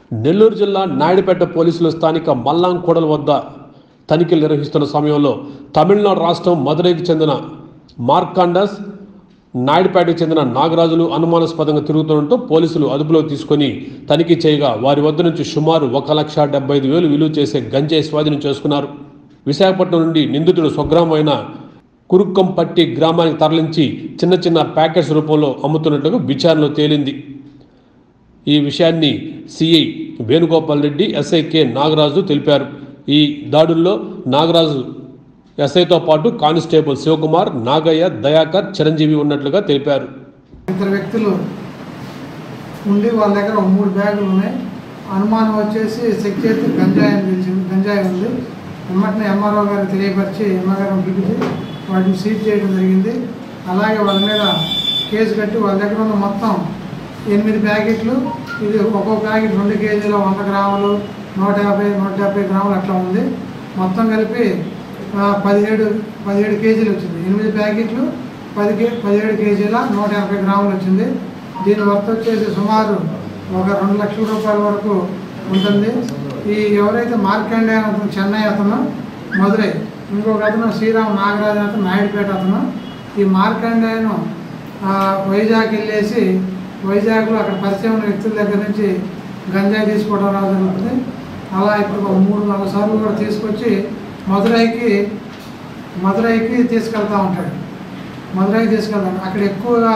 నెల్లూరు జిల్లా నాయుడుపేట పోలీసులు స్థానిక మల్లాంకోడల వద్ద తనిఖీలు నిర్వహిస్తున్న సమయంలో తమిళనాడు రాష్ట్రం మదురైకి చెందిన మార్కాండస్ నాయుడుపేటకు చెందిన నాగరాజులు అనుమానాస్పదంగా తిరుగుతుండటంతో పోలీసులు అదుపులోకి తీసుకొని తనిఖీ చేయగా వారి వద్ద నుంచి సుమారు ఒక లక్ష డెబ్బై ఐదు వేలు విలువ చేసే గంజాయి స్వాధీనం చేసుకున్నారు విశాఖపట్నం నుండి నిందితుడు స్వగ్రామమైన కురుక్కంపట్టి గ్రామానికి తరలించి చిన్న చిన్న ప్యాకెట్స్ రూపంలో అమ్ముతున్నట్టుగా విచారణలో తేలింది ఈ విషయాన్ని CI Venugopal Reddy SI K Nagaraju తెలిపారు ఈ దాడుల్లో నాగరాజు ఎస్ఐతో పాటు కానిస్టేబుల్ శివకుమార్ నాగయ్య దయాకర్ చిరంజీవి ఉన్నట్లుగా తెలిపారు ఇద్దరు వ్యక్తులు ఉండి వాళ్ళ దగ్గర ఒక మూడు బ్యాగులు ఉన్నాయి అనుమానం వచ్చేసి చెక్ చేస్తే గంజాయి అని తెలిసింది గంజాయి ఉంది వెంటనే ఎంఆర్ఓ గారికి తెలియపరిచి ఎంఆర్ఓ పిలిచి వాటిని సీజ్ చేయడం జరిగింది అలాగే వాళ్ళ మీద కేసు కట్టి వాళ్ళ దగ్గర ఉన్న మొత్తం ఎనిమిది ప్యాకెట్లు ఇది ఒక్కో ప్యాకెట్ రెండు కేజీలు వంద గ్రాములు నూట యాభై నూట డెబ్బై గ్రాములు అట్లా ఉంది మొత్తం కలిపి ఆ, పదిహేడు పదిహేడు కేజీలు వచ్చింది ఎనిమిది ప్యాకెట్లు పది కే పదిహేడు కేజీల నూట యాభై గ్రాములు వచ్చింది దీని వర్త్ వచ్చేసి సుమారు ఒక రెండు లక్షల రూపాయల వరకు ఉంటుంది ఈ ఎవరైతే మార్కండే అతను చెన్నై అతను మదురై ఇంకొక అతను శ్రీరామ్ నాగరాజు అతను నాయుడుపేట అతను ఈ మార్కండేయను ఆ, వైజాగ్ వెళ్ళేసి వైజాగ్లో అక్కడ పరిచయం ఉన్న వ్యక్తుల దగ్గర నుంచి గంజాయి తీసుకోవడం రావడం జరుగుతుంది అలా ఇప్పుడు ఒక మూడు నాలుగు సార్లు కూడా తీసుకొచ్చి మదురైకి మదురైకి తీసుకెళ్తా ఉంటాడు మదురైకి తీసుకెళ్తాడు అక్కడ ఎక్కువగా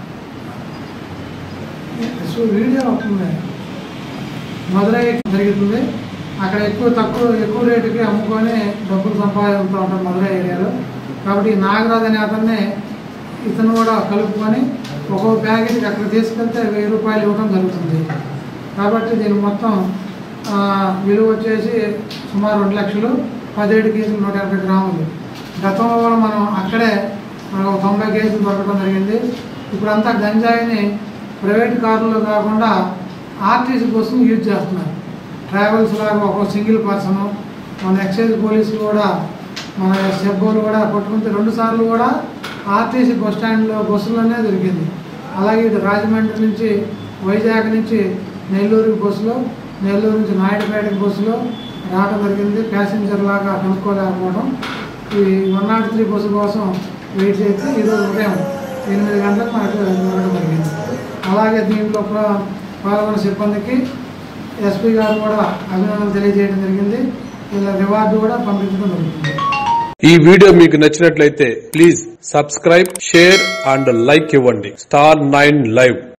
సో వీడియో అవుతుంది మదురై జరుగుతుంది అక్కడ ఎక్కువ తక్కువ ఎక్కువ రేటుకి అమ్ముకొని డబ్బులు సంపాదిస్తూ ఉంటారు మదురై ఏరియాలో కాబట్టి ఈ నాగరాజు అనే అతన్ని ఇతను కూడా కలుపుకొని ఒక్కో ప్యాకెట్కి అక్కడ తీసుకెళ్తే వెయ్యి రూపాయలు ఇవ్వడం జరుగుతుంది కాబట్టి దీని మొత్తం ఆ, విలువ వచ్చేసి సుమారు రెండు లక్షలు పదిహేడు కేజీలు నూట యాభై గ్రాములు గతంలో కూడా మనం అక్కడే మనకు ఒక తొంభై కేజీలు దొరకడం జరిగింది ఇప్పుడంతా గంజాయిని ప్రైవేట్ కార్లలో కాకుండా ఆర్టీసీ కోసం యూజ్ చేస్తున్నారు ట్రావెల్స్ లాగా ఒక సింగిల్ పర్సన్ మన ఎక్సైజ్ పోలీసులు కూడా మన సెబ్బోలు కూడా కొట్టుకుంటే రెండు సార్లు కూడా ఆర్టీసీ బస్ స్టాండ్లో బస్సులోనే దొరికింది అలాగే ఇటు రాజమండ్రి నుంచి వైజాగ్ నుంచి నెల్లూరు బస్సులో నెల్లూరు నుంచి నాయుడుపేటకి బస్సులో రావడం జరిగింది ప్యాసింజర్ లాగా కనుక్కోలేకపోవడం ఈ వన్ నాట్ త్రీ బస్సు కోసం వెయిట్ చేస్తే ఈరోజు ఉదయం ఎనిమిది గంటలకు మనకు దొరకడం జరిగింది అలాగే దీంట్లో ప్ర- పాల్గొన్న సిబ్బందికి ఎస్పీ గారు కూడా అభినందనలు తెలియజేయడం జరిగింది ఇలా రివార్డు కూడా పంపించడం జరుగుతుంది ఈ వీడియో మీకు నచ్చినట్లయితే please subscribe share and like ఇవ్వండి స్టార్ నైన్ లైవ్